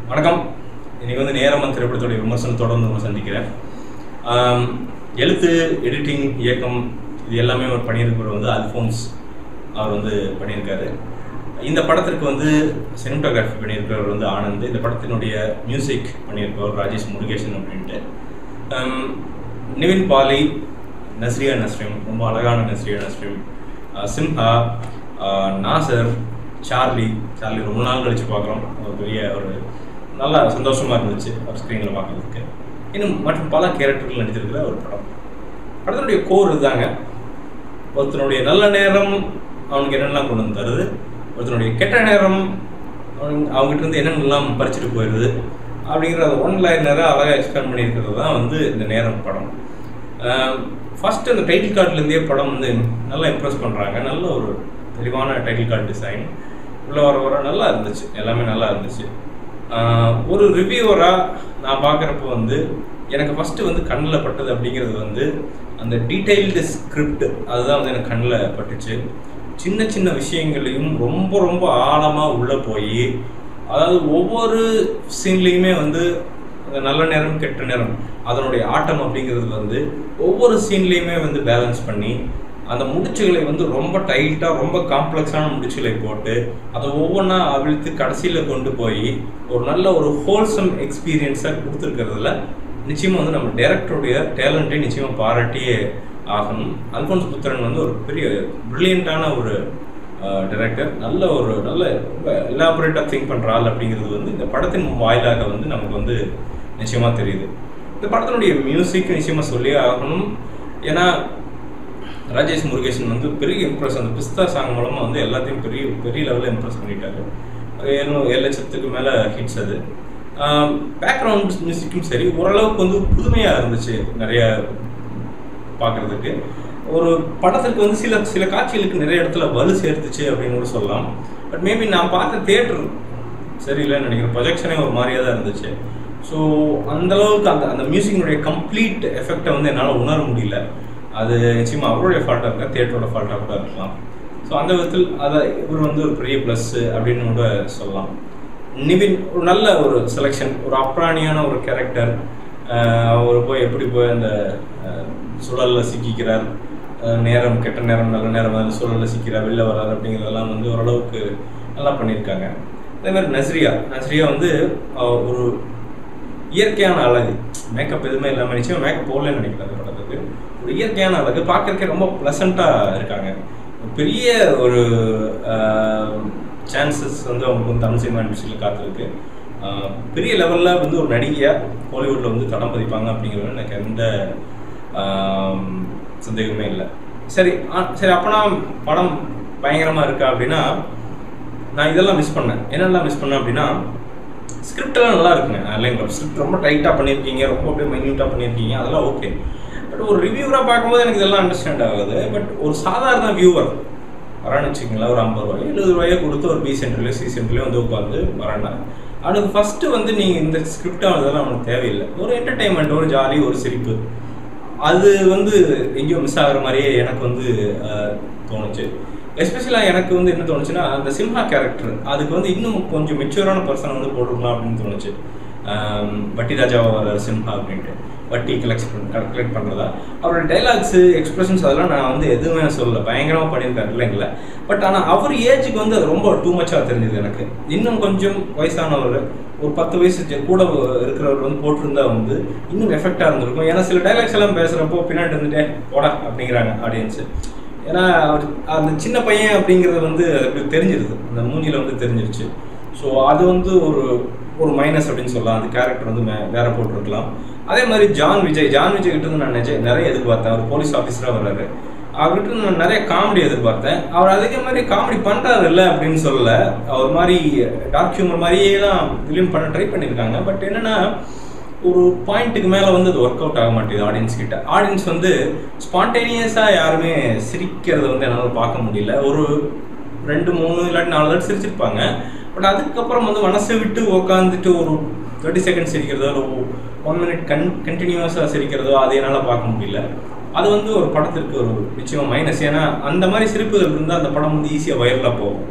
வணக்கம் இன்னைக்கு வந்து நேரமன் திரைப்படத்துடைய விமர்சனத்தோட வந்து உங்களை சந்திக்கிறேன் ஆம், எழுத்து எடிட்டிங் இயக்கம் இது எல்லாமே அவர் பண்ணியிருக்கிறவர் வந்து அல்ஃபோன்ஸ் அவர் வந்து பண்ணியிருக்காரு இந்த படத்திற்கு வந்து சினிமாட்டோகிராஃபி பண்ணியிருக்கிறவர் வந்து ஆனந்த் இந்த படத்தினுடைய மியூசிக் பண்ணியிருக்கிறவர் ராஜேஷ் முருகேசன் அப்படின்ட்டு ஆம், நிவின் பாலி நஸ்ரியா நஸ்ரீம் ரொம்ப அழகான நஸ்ரியா நஸ்ரீம் அஹ் சிம்ஹா அஹ் நாசர் சார்லி சார்லி ரொம்ப நாள் கழிச்சு பார்க்குறோம் ஒரு பெரிய ஒரு நல்லா சந்தோஷமாக இருந்துச்சு அவர் ஸ்க்ரீனில் பார்க்குறதுக்கு இன்னும் மற்றும் பல கேரக்டர்கள் நடித்திருக்கிற ஒரு படம் படத்தினுடைய கோர் இதுதாங்க ஒருத்தனுடைய நல்ல நேரம் அவனுக்கு என்னென்னலாம் கொண்டு வந்து தருது ஒருத்தனுடைய கெட்ட நேரம் அவன் அவங்ககிட்ட இருந்து என்னென்னலாம் பறிச்சுட்டு போயிடுது அப்படிங்கிற அந்த ஒன் லைனராக அழகாக எக்ஸ்பிளைன் பண்ணியிருக்கிறது தான் வந்து இந்த நேரம் படம் ஃபஸ்ட்டு அந்த டைட்டில் கார்ட்லேருந்தே படம் வந்து நல்லா இம்ப்ரெஸ் பண்ணுறாங்க நல்ல ஒரு தெளிவான டைட்டில் கார்டு டிசைன் உள்ள வர வர நல்லா இருந்துச்சு எல்லாமே நல்லா இருந்துச்சு ஆஹ் ஒரு ரிவ்யூவராக நான் பார்க்குறப்போ வந்து எனக்கு ஃபஸ்ட்டு வந்து கண்ணில் பட்டது அப்படிங்கிறது வந்து அந்த டீட்டெயில்டு ஸ்கிரிப்ட் அதுதான் வந்து எனக்கு கண்ணில் பட்டுச்சு சின்ன சின்ன விஷயங்களையும் ரொம்ப ரொம்ப ஆழமாக உள்ளே போய் அதாவது ஒவ்வொரு சீன்லேயுமே வந்து அந்த நல்ல நேரம் கெட்ட நேரம் அதனுடைய ஆட்டம் அப்படிங்கிறது வந்து ஒவ்வொரு சீன்லேயுமே வந்து பேலன்ஸ் பண்ணி அந்த முடிச்சுகளை வந்து ரொம்ப டைட்டாக ரொம்ப காம்ப்ளெக்ஸான முடிச்சுகளை போட்டு அதை ஒவ்வொன்றா அவிழ்த்து கடைசியில் கொண்டு போய் ஒரு நல்ல ஒரு ஹோல்சம் எக்ஸ்பீரியன்ஸாக கொடுத்துருக்கிறதுல நிச்சயமாக வந்து நம்ம டேரக்டருடைய டேலண்ட்டை நிச்சயமாக பாராட்டியே ஆகணும் அல்போன்ஸ் புத்திரன் வந்து ஒரு பெரிய ப்ரில்லியண்ட்டான ஒரு டைரக்டர் நல்ல ஒரு நல்ல ரொம்ப எலாபரேட்டாக திங்க் பண்ணுற ஆள் அப்படிங்கிறது வந்து இந்த படத்தின் வாயிலாக வந்து நமக்கு வந்து நிச்சயமாக தெரியுது இந்த படத்தினுடைய மியூசிக் நிச்சயமாக சொல்லியே ஆகணும் ஏன்னா ராஜேஷ் முருகேசன் வந்து பெரிய இம்ப்ரெஸ் அந்த பிஸ்தா சாங் மூலமாக வந்து எல்லாத்தையும் பெரிய பெரிய லெவலில் இம்ப்ரெஸ் பண்ணிட்டாரு அது ஏழு ஏழு லட்சத்துக்கு மேலே ஹிட்ஸ் அது பேக்ரவுண்ட் மியூசிக்கும் சரி ஓரளவுக்கு வந்து புதுமையாக இருந்துச்சு நிறைய பார்க்குறதுக்கு ஒரு படத்திற்கு வந்து சில சில காட்சிகளுக்கு நிறைய இடத்துல வலு சேர்த்துச்சு அப்படின்னு கூட சொல்லலாம் பட் மேபி நான் பார்த்த தேட்டர் சரியில்லைன்னு நினைக்கிறேன் ப்ரொஜெக்ஷனே ஒரு மாதிரியாக தான் இருந்துச்சு ஸோ அந்தளவுக்கு அந்த அந்த மியூசிக்கினுடைய கம்ப்ளீட் எஃபெக்டை வந்து என்னால் உணர முடியல அது நிச்சயமாக அவருடைய ஃபால்ட்டாக இருக்கா தேட்டரோட ஃபால்ட்டாக கூட இருக்கலாம் ஸோ அந்த விதத்தில் அதை இவர் வந்து ஒரு பெரிய ப்ளஸ்ஸு அப்படின்னு கூட சொல்லலாம் நிவின் ஒரு நல்ல ஒரு செலெக்ஷன் ஒரு அப்ராணியான ஒரு கேரக்டர் அவர் போய் எப்படி போய் அந்த சுழலில் சிக்கிக்கிறார் அஹ் நேரம் கெட்ட நேரம் நல்ல நேரம் அந்த சுழலில் சிக்கிறார் வெளில வரார் அப்படிங்கிறதெல்லாம் வந்து ஓரளவுக்கு நல்லா பண்ணியிருக்காங்க அதே மாதிரி நஸ்ரியா நஸ்ரியா வந்து அஹ், ஒரு இயற்கையான அழகு மேக்கப் எதுவுமே இல்லாமல் நிச்சயம் மேக்கப் போடலன்னு நினைக்கிறேன் அந்த படத்துக்கு ஒரு இயற்கையான அழகு பார்க்கறதுக்கே ரொம்ப ப்ளசண்ட்டாக இருக்காங்க பெரிய ஒரு சான்சஸ் வந்து அவங்களுக்கு வந்து தமிழ் சினிமா இண்டஸ்ட்ரியில் காத்திருக்கு ஆஹ் பெரிய லெவலில் வந்து ஒரு நடிகையாக ஹாலிவுட்டில் வந்து தடம் பதிப்பாங்க அப்படிங்கிறது எனக்கு எந்த ஆம், சந்தேகமே இல்லை சரி ஆ- சரி அப்போனா படம் பயங்கரமாக இருக்கா அப்படின்னா நான் இதெல்லாம் மிஸ் பண்ணேன் என்னெல்லாம் மிஸ் பண்ணேன் அப்படின்னா ஸ்கிரிப்டெல்லாம் நல்லா இருக்குங்க இல்லைங்களா ஸ்கிரிப்ட் ரொம்ப டைட்டாக பண்ணியிருக்கீங்க ரொம்ப அப்படியே மைன்யூட்டாக பண்ணியிருக்கீங்க அதெல்லாம் ஓகே பட் ஒரு ரிவ்யூவராக பார்க்கும்போது எனக்கு இதெல்லாம் அண்டர்ஸ்டாண்ட் ஆகுது பட் ஒரு சாதாரண வியூவர் வரான்னு வச்சுக்கோங்களேன் ஒரு ஐம்பது ரூபாய் எழுபது ரூபாயோ கொடுத்து ஒரு பி சென்டர்லையோ சி சென்டர்லையோ வந்து உட்காந்து வரானா அவனுக்கு ஃபஸ்ட்டு வந்து நீங்கள் இந்த ஸ்கிரிப்டாக அதெல்லாம் அவனுக்கு தேவையில்லை ஒரு என்டர்டைன்மெண்ட் ஒரு ஜாலி ஒரு சிரிப்பு அது வந்து எங்கேயோ மிஸ் ஆகுற மாதிரியே எனக்கு வந்து அஹ், தோணுச்சு எஸ்பெஷலாக எனக்கு வந்து என்ன தோணுச்சுன்னா அந்த சிம்ஹா கேரக்டர் அதுக்கு வந்து இன்னும் கொஞ்சம் மெச்சூரான பர்சனை வந்து போட்டுருக்கலாம் அப்படின்னு தோணுச்சு ஆம், வட்டி ராஜாவா வர சிம்ஹா அப்படின்ட்டு வட்டி கலெக்ட் கலெக்ட் பண்ணுறதா அவரோட டைலாக்ஸு எக்ஸ்பிரஷன்ஸ் அதெல்லாம் நான் வந்து எதுவுமே சொல்லல பயங்கரமாக பண்ணியிருக்காரு இல்லைங்களா பட் ஆனால் அவர் ஏஜுக்கு வந்து அது ரொம்ப டூ மச்சாக தெரிஞ்சது எனக்கு இன்னும் கொஞ்சம் வயசானவர் ஒரு பத்து வயசு ஜ- கூட இருக்கிறவர் வந்து போட்டிருந்தா வந்து இன்னும் எஃபெக்டாக இருந்திருக்கும் ஏன்னா சில டைலாக்ஸ் எல்லாம் பேசுகிறப்போ பின்னாடி இருந்துட்டே போடா அப்படிங்கிறாங்க ஆடியன்ஸு ஏன்னா அவர் அந்த சின்ன பையன் அப்படிங்கிறது வந்து அது அப்படி தெரிஞ்சிருது அந்த மூஞ்சில வந்து தெரிஞ்சிருச்சு ஸோ அது வந்து ஒரு ஒரு மைனஸ் அப்படின்னு சொல்லலாம் அந்த கேரக்டர் வந்து மே- வேற போட்டிருக்கலாம் அதே மாதிரி ஜான் விஜய் ஜான் விஜய் கிட்ட இருந்து நான் நிஜ- நிறைய எதிர்பார்த்தேன் அவர் போலீஸ் ஆஃபீஸராக வர்றாரு அவர்கிட்ட இருந்து நான் நிறைய காமெடி எதிர்பார்த்தேன் அவர் அதே மாதிரி காமெடி பண்ணுறாரு இல்லை அப்படின்னு சொல்லல அவர் மாதிரி டார்க் ஹியூமர் மாதிரியே தான் ஃபிலிம் பண்ண ட்ரை பண்ணியிருக்காங்க பட் என்னன்னா ஒரு பாயிண்ட்டுக்கு மேலே வந்து அது ஒர்க் அவுட் ஆக மாட்டேங்குது ஆடியன்ஸ் கிட்ட ஆடியன்ஸ் வந்து ஸ்பான்டேனியஸாக யாருமே சிரிக்கிறத வந்து என்னால் பார்க்க முடியல ஒரு ரெண்டு மூணு இல்லாட்டி நாலு தடவை சிரிச்சிருப்பாங்க பட் அதுக்கப்புறம் வந்து மனசை விட்டு உக்காந்துட்டு ஒரு தேர்ட்டி செகண்ட் சிரிக்கிறதோ ஒரு ஒன் மினிட் கன் கண்டினியூஸாக சிரிக்கிறதோ அதை என்னால் பார்க்க முடியல அது வந்து ஒரு படத்திற்கு ஒரு நிச்சயமாக மைனஸ் ஏன்னா அந்த மாதிரி சிரிப்புகள் இருந்தால் அந்த படம் வந்து ஈஸியாக வைரலாக போகும்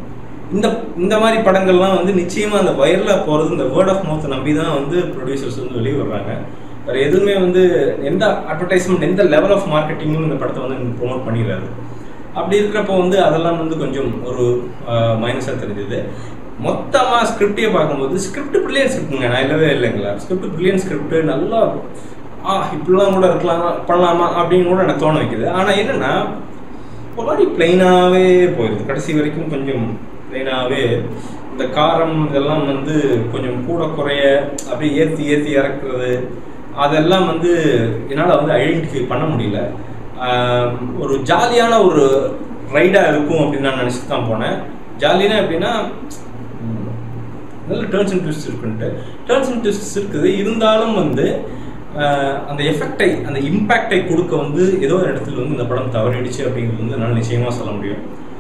இந்த இந்த மாதிரி படங்கள்லாம் வந்து நிச்சயமாக அந்த வைரலாக போகிறது இந்த வேர்ட் ஆஃப் மவுத் நம்பி தான் வந்து ப்ரொடியூசர்ஸ் வந்து வெளியே வர்றாங்க வேறு எதுவுமே வந்து எந்த அட்வர்டைஸ்மெண்ட் எந்த லெவல் ஆஃப் மார்க்கெட்டிங்கும் இந்த படத்தை வந்து ப்ரொமோட் பண்ணிடாது அப்படி இருக்கிறப்போ வந்து அதெல்லாம் வந்து கொஞ்சம் ஒரு மைனஸாக தெரிஞ்சது மொத்தமாக ஸ்கிரிப்டே பார்க்கும்போது ஸ்கிரிப்ட் பிரில்லியன் ஸ்கிரிப்டுங்க நான் இல்லவே இல்லைங்களா ஸ்கிரிப்ட் பிரில்லியன் ஸ்கிரிப்ட் நல்லா ஆ இப்படிலாம் கூட இருக்கலாம் பண்ணலாமா அப்படின்னு கூட எனக்கு தோண வைக்குது ஆனால் என்னென்னா ஒரு மாதிரி பிளைனாகவே போயிடுது கடைசி வரைக்கும் கொஞ்சம் பிளைனாகவே இந்த காரம் இதெல்லாம் வந்து கொஞ்சம் கூட குறைய அப்படியே ஏற்றி ஏற்றி இறக்குறது அதெல்லாம் வந்து என்னால் வந்து ஐடென்டிஃபை பண்ண முடியல ஒரு ஜாலியான ஒரு ரைடாக இருக்கும் அப்படின்னு நான் நினச்சிட்டு தான் போனேன் ஜாலினா எப்படின்னா நல்ல டேர்ன்ஸ் அண்ட் ட்விஸ்ட் இருக்குன்ட்டு டேர்ன்ஸ் அண்ட் ட்விஸ்ட் இருக்குது இருந்தாலும் வந்து அந்த எஃபெக்டை அந்த இம்பேக்டை கொடுக்க வந்து ஏதோ ஒரு இடத்துல வந்து இந்த படம் தவறிடுச்சு அப்படிங்கிறது வந்து என்னால் நிச்சயமாக சொல்ல முடியும்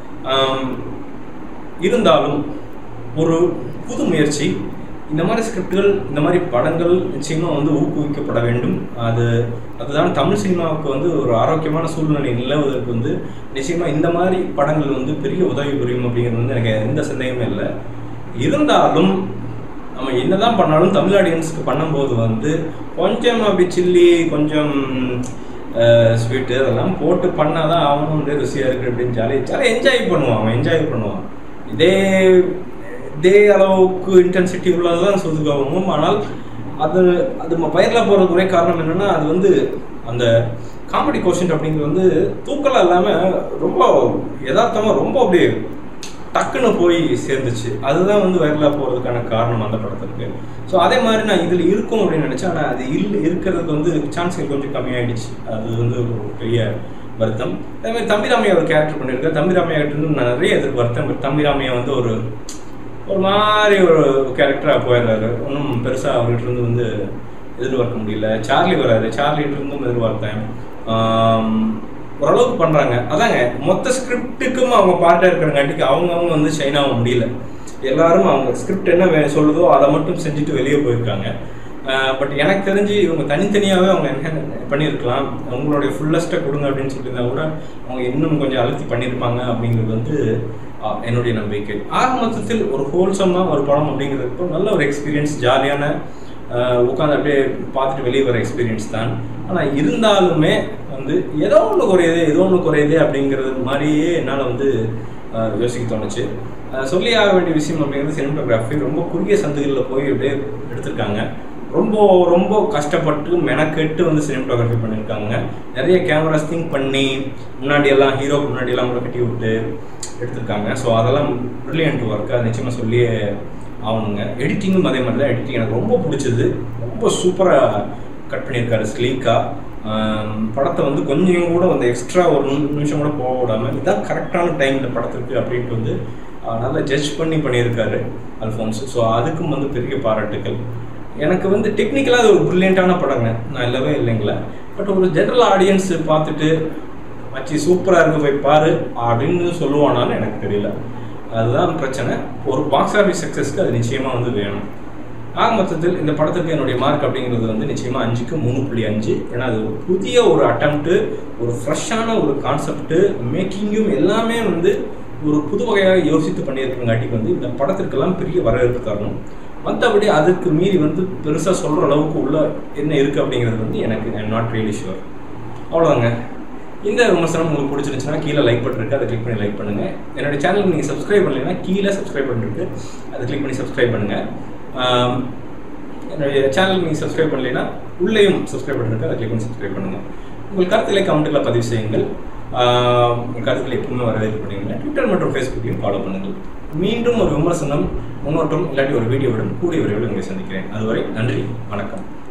இருந்தாலும் ஒரு புது முயற்சி இந்த மாதிரி ஸ்கிரிப்டுகள் இந்த மாதிரி படங்கள் நிச்சயமாக வந்து ஊக்குவிக்கப்பட வேண்டும் அது அதுதான் தமிழ் சினிமாவுக்கு வந்து ஒரு ஆரோக்கியமான சூழ்நிலை நிலவுவதற்கு வந்து நிச்சயமாக இந்த மாதிரி படங்கள் வந்து பெரிய உதவி புரியும் அப்படிங்கிறது வந்து எனக்கு எந்த சந்தேகமே இல்லை இருந்தாலும் நம்ம என்னதான் பண்ணாலும் தமிழ் ஆடியன்ஸ்க்கு பண்ணும்போது வந்து கொஞ்சம் அப்படி சில்லி கொஞ்சம் ஸ்வீட்டு அதெல்லாம் போட்டு பண்ணால் தான் அவனும் வந்து ருசியாக இருக்குது அப்படின்னு ஜாலி ஜாலியாக என்ஜாய் பண்ணுவான் அவன் என்ஜாய் பண்ணுவான் இதே இதே அளவுக்கு இன்டென்சிட்டி உள்ளதுதான் சொதுக்காகவும் ஆனால் அது அது பயிரில் போகிறது ஒரே காரணம் என்னென்னா அது வந்து அந்த காமெடி கோஷன் அப்படிங்கிறது வந்து தூக்கலாக இல்லாமல் ரொம்ப யதார்த்தமாக ரொம்ப அப்படியே டக்குன்னு போய் சேர்ந்துச்சு அதுதான் வந்து வைரலாக போகிறதுக்கான காரணம் அந்த படத்துக்கு ஸோ அதே மாதிரி நான் இதில் இருக்கும் அப்படின்னு நினச்சேன் ஆனால் அது இல் இருக்கிறதுக்கு வந்து சான்ஸ்கள் கொஞ்சம் கம்மியாயிடுச்சு அது வந்து ஒரு பெரிய வருத்தம் அதே மாதிரி தம்பிராமையா ஒரு கேரக்டர் பண்ணியிருக்கேன் தம்பிராமையா கிட்ட நான் நிறைய எதிர்பார்த்தேன் பட் தம்பிராமையா வந்து ஒரு ஒரு மாதிரி ஒரு கேரக்டராக போயிடுறாரு ஒன்றும் பெருசாக அவர்கிட்ட இருந்து வந்து எதிர்பார்க்க முடியல சார்லி வராது சார்லிகிட்ட இருந்தும் எதிர்பார்த்தேன் ஓரளவுக்கு பண்ணுறாங்க அதாங்க மொத்த ஸ்கிரிப்டுக்கும் அவங்க பார்ட்டாக இருக்கிறங்காட்டிக்கு அவங்க அவங்க வந்து ஷைன் ஆக முடியல எல்லாரும் அவங்க ஸ்கிரிப்ட் என்ன வே சொல்லுதோ அதை மட்டும் செஞ்சுட்டு வெளியே போயிருக்காங்க பட் எனக்கு தெரிஞ்சு இவங்க தனித்தனியாகவே அவங்க என்ன பண்ணியிருக்கலாம் அவங்களுடைய ஃபுல்லஸ்ட்டை கொடுங்க அப்படின்னு சொல்லியிருந்தா கூட அவங்க இன்னும் கொஞ்சம் அழுத்தி பண்ணியிருப்பாங்க அப்படிங்கிறது வந்து என்னுடைய நம்பிக்கை ஆக மொத்தத்தில் ஒரு ஹோல்சமாக ஒரு படம் அப்படிங்கிறதுக்கு நல்ல ஒரு எக்ஸ்பீரியன்ஸ் ஜாலியான உட்காந்து அப்படியே பார்த்துட்டு வெளியே வர எக்ஸ்பீரியன்ஸ் தான் ஆனால் இருந்தாலுமே வந்து ஏதோ ஒன்று குறையுது ஏதோ ஒன்று குறையுது அப்படிங்கிறது மாதிரியே என்னால் வந்து யோசிக்க தோணுச்சு சொல்லி ஆக வேண்டிய விஷயம் அப்படிங்கிறது சினிமோகிராஃபி ரொம்ப குறுகிய சந்துகளில் போய் அப்படியே எடுத்திருக்காங்க ரொம்ப ரொம்ப கஷ்டப்பட்டு மெனக்கெட்டு வந்து சினிமோட்டோகிராஃபி பண்ணியிருக்காங்க நிறைய கேமராஸ் திங்க் பண்ணி முன்னாடி எல்லாம் ஹீரோக்கு முன்னாடி எல்லாம் கூட கட்டி விட்டு எடுத்திருக்காங்க ஸோ அதெல்லாம் ப்ரில்லியன்ட் ஒர்க் அது நிச்சயமாக சொல்லியே ஆகணுங்க எடிட்டிங்கும் அதே மாதிரி தான் எடிட்டிங் எனக்கு ரொம்ப பிடிச்சது ரொம்ப சூப்பராக கட் பண்ணியிருக்காரு ஸ்லீக்காக படத்தை வந்து கொஞ்சம் கூட அந்த எக்ஸ்ட்ரா ஒரு நிமிஷம் கூட போக விடாமல் இதுதான் கரெக்டான டைம் இந்த படத்திற்கு அப்படின்ட்டு வந்து நல்லா ஜட்ஜ் பண்ணி பண்ணியிருக்காரு அல்ஃபோன்ஸ் ஸோ அதுக்கும் வந்து பெரிய பாராட்டுக்கள் எனக்கு வந்து டெக்னிக்கலாக அது ஒரு ப்ரில்லியண்ட்டான படங்க நான் இல்லவே இல்லைங்களா பட் ஒரு ஜென்ரல் ஆடியன்ஸ் பார்த்துட்டு மச்சி சூப்பராக இருக்க போய் பாரு அப்படின்னு சொல்லுவானான்னு எனக்கு தெரியல அதுதான் பிரச்சனை ஒரு பாக்ஸ் ஆஃபீஸ் சக்ஸஸ்க்கு அது நிச்சயமாக வந்து வேணும் ஆக மொத்தத்தில் இந்த படத்துக்கு என்னுடைய மார்க் அப்படிங்கிறது வந்து நிச்சயமாக அஞ்சுக்கு மூணு புள்ளி அஞ்சு ஏன்னா அது ஒரு புதிய ஒரு அட்டம்ப்ட்டு ஒரு ஃப்ரெஷ்ஷான ஒரு கான்செப்ட்டு மேக்கிங்கும் எல்லாமே வந்து ஒரு புது வகையாக யோசித்து பண்ணியிருக்கிறங்காட்டிக்கு வந்து இந்த படத்திற்கெல்லாம் பெரிய வரவேற்பு தரணும் மற்றபடி அதுக்கு மீறி வந்து பெருசாக சொல்கிற அளவுக்கு உள்ள என்ன இருக்குது அப்படிங்கிறது வந்து எனக்கு ஐ நாட் ரியலி ஷுவர் அவ்வளோதாங்க இந்த விமர்சனம் உங்களுக்கு பிடிச்சிருந்துச்சுன்னா கீழே லைக் பண்ணிருக்கு அதை கிளிக் பண்ணி லைக் பண்ணுங்கள் என்னோட சேனலுக்கு நீங்கள் சப்ஸ்கிரைப் பண்ணலைன்னா கீழே சப்ஸ்கிரைப் பண்ணிருக்கு அதை கிளிக் பண்ணி சப்ஸ்கிரைப் பண்ணுங்கள் என்னுடைய சேனலுக்கு நீங்கள் சப்ஸ்கிரைப் பண்ணலைன்னா உள்ளேயும் சப்ஸ்கிரைப் பண்ணிருக்கு அதை கிளிக் பண்ணி சப்ஸ்கிரைப் பண்ணுங்கள் உங்கள் கருத்துக்களை கமெண்ட்டுகளை பதிவு செய்யுங்கள் உங்கள் கருத்துக்களை எப்பவுமே வரவேற்பு பண்ணுங்கள் ட்விட்டர் மற்றும் ஃபேஸ்புக்கையும் ஃபாலோ பண்ணுங்கள் மீண்டும் ஒரு விமர்சனம் முன்னோட்டம் இல்லாட்டி ஒரு வீடியோவுடன் கூடிய விரைவில் உங்களை சந்திக்கிறேன் அதுவரை நன்றி வணக்கம்